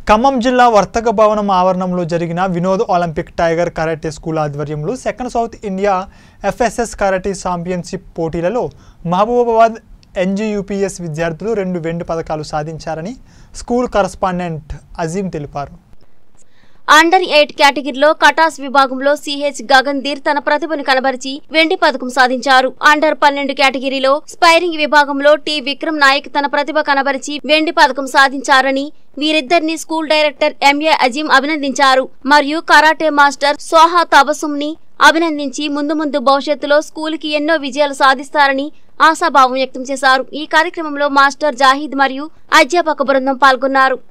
ఖమ్మం జిల్లా వర్తక భవనం ఆవరణంలో జరిగిన Vinod olympic tiger karate school ఆధ్వర్యంలో second south India FSS karate championship పోటీలలో మహబూబాబాద్ ఎన్జీయూపీఎస్ విద్యార్థులు రెండు వెండి పథకాలు సాధించారని స్కూల్ కరస్పాండెంట్ అజీం తెలిపారు అండర్ ఎయిట్ కేటగిరీలో కటాస్ విభాగంలో సిహెచ్ గగన్ధీర్ తన ప్రతిభను కనబరిచి వెండి పథకం సాధించారు అండర్ పన్నెండు కేటగిరీలో స్పైరింగ్ విభాగంలో టి విక్రమ్ నాయక్ తన ప్రతిభ కనబరిచి వెండి పథకం సాధించారని వీరిద్దరిని స్కూల్ డైరెక్టర్ ఎంఏ అజీం అభినందించారు మరియు కరాటే మాస్టర్ సోహా తబసుంని అభినందించి ముందు ముందు భవిష్యత్తులో స్కూల్ కి ఎన్నో విజయాలు సాధిస్తారని ఆశాభావం వ్యక్తం చేశారు ఈ కార్యక్రమంలో మాస్టర్ జాహిద్ మరియు అధ్యాపక బృందం పాల్గొన్నారు